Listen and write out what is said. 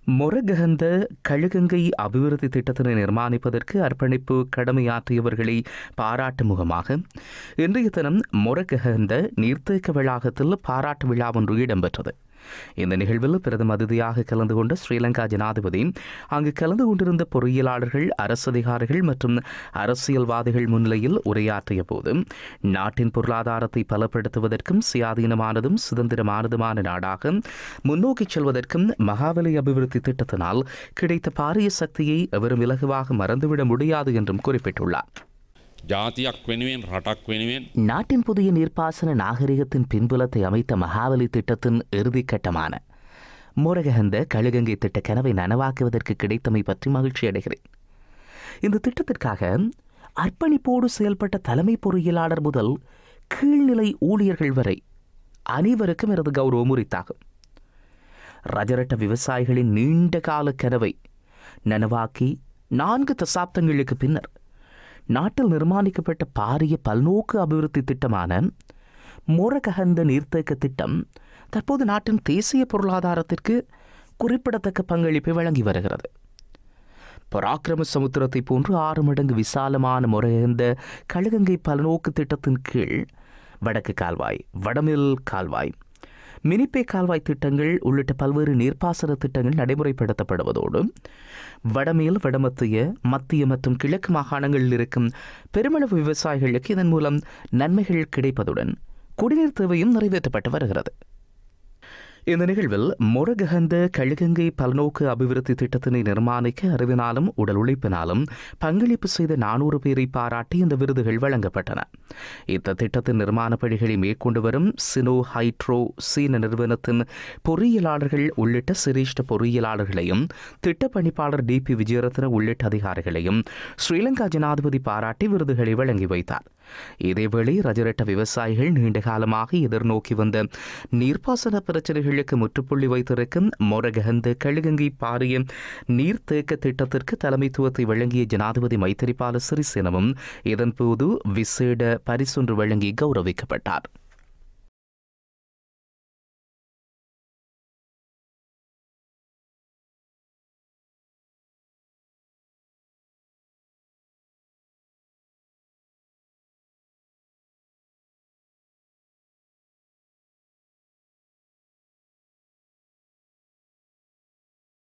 மொரகஹந்த கழுகங்கை அபிவிருத்தி திட்டத்தினை நிர்மாணிப்பதற்கு அர்ப்பணிப்பு கடமையாற்றியவர்களை பாராட்டும் முகமாக இன்றைய தினம் மொரகஹந்த நீர்த்தேக்க வளாகத்தில் பாராட்டு விழா ஒன்று இடம்பெற்றது இந்த நிகழ்வில் பிரதம அதிதியாக கலந்து கொண்ட ஸ்ரீலங்கா ஜனாதிபதி அங்கு கலந்து கொண்டிருந்த பொறியியலாளர்கள் அரசு அதிகாரிகள் மற்றும் அரசியல்வாதிகள் முன்னிலையில் உரையாற்றிய போது நாட்டின் பொருளாதாரத்தை பலப்படுத்துவதற்கும் சுயாதீனமானதும் சுதந்திரமானதுமான நாடாக முன்னோக்கிச் செல்வதற்கும் மகாவலி அபிவிருத்தி திட்டத்தினால் கிடைத்த பாரிய சக்தியை எவரும் இலகுவாக மறந்துவிட முடியாது என்றும் குறிப்பிட்டுள்ளார் ජාතියක් වෙනුවෙන් රටක් වෙනුවෙන් நாட்டின் புதிய நீர்ப்பாசன நாகரிகத்தின் பின்புலத்தை அமைத்த மகாவலி திட்டத்தின் இறுதிக்கட்டமான மோரகஹந்த கழுகங்கை திட்ட கனவை நனவாக்குவதற்கு கிடைத்தமை பற்றி மகிழ்ச்சி அடைகிறேன் இந்த திட்டத்திற்காக அர்ப்பணிப்போடு செயல்பட்ட தலைமை பொறியியலாளர் முதல் கீழ்நிலை ஊழியர்கள் வரை அனைவருக்கும் எனது கௌரவம் உரித்தாகும் ரஜரட்ட விவசாயிகளின் நீண்ட கால கனவை நனவாக்கி நான்கு தசாப்தங்களுக்கு பின்னர் நாட்டில் நிர்மாணிக்கப்பட்ட பாரிய பல்நோக்கு அபிவிருத்தி திட்டமான மோரகஹந்த நீர்த்தேக்க திட்டம் தற்போது நாட்டின் தேசிய பொருளாதாரத்திற்கு குறிப்பிடத்தக்க பங்களிப்பை வழங்கி வருகிறது பராக்கிரம சமுத்திரத்தை போன்று ஆறு மடங்கு விசாலமான முறையந்த கழுகங்கை பல்நோக்கு திட்டத்தின் கீழ் வடக்கு கால்வாய் வடமில் கால்வாய் மினிப்பே கால்வாய் திட்டங்கள் உள்ளிட்ட பல்வேறு நீர்ப்பாசன திட்டங்கள் நடைமுறைப்படுத்தப்படுவதோடு வடமேல் வடமத்திய மத்திய மற்றும் கிழக்கு மாகாணங்களில் இருக்கும் பெருமளவு விவசாயிகளுக்கு இதன் மூலம் நன்மைகள் கிடைப்பதுடன் குடிநீர் தேவையும் நிறைவேற்றப்பட்டு வருகிறது இந்த நிகழ்வில் மொரகஹந்த கழுகங்கை பல்நோக்கு அபிவிருத்தி திட்டத்தினை நிர்மாணிக்க அறிவினாலும் உடல் உழைப்பினாலும் பங்களிப்பு செய்த நானூறு பேரை பாராட்டி இந்த விருதுகள் வழங்கப்பட்டன இந்த திட்டத்தின் நிர்மாண பணிகளை மேற்கொண்டு வரும் சினோ ஹைட்ரோ சீன நிறுவனத்தின் பொறியியலாளர்கள் உள்ளிட்ட சிரேஷ்ட பொறியியலாளர்களையும் திட்ட பணிப்பாளர் டி பி விஜயரத்ன உள்ளிட்ட அதிகாரிகளையும் ஸ்ரீலங்கா ஜனாதிபதி பாராட்டி விருதுகளை வழங்கி வைத்தார் இதேவேளை ரஜரட்ட விவசாயிகள் நீண்ட காலமாக எதிர்நோக்கி வந்த நீர்ப்பாசன பிரச்சனைகளுக்கு முற்றுப்புள்ளி வைத்திருக்கும் மொரகஹந்த கழுகங்கை பாரிய நீர்த்தேக்க திட்டத்திற்கு தலைமைத்துவத்தை வழங்கிய ஜனாதிபதி மைத்திரிபால சிறிசேனவும் இதன்போது விசேட பரிசொன்று வழங்கி கௌரவிக்கப்பட்டார்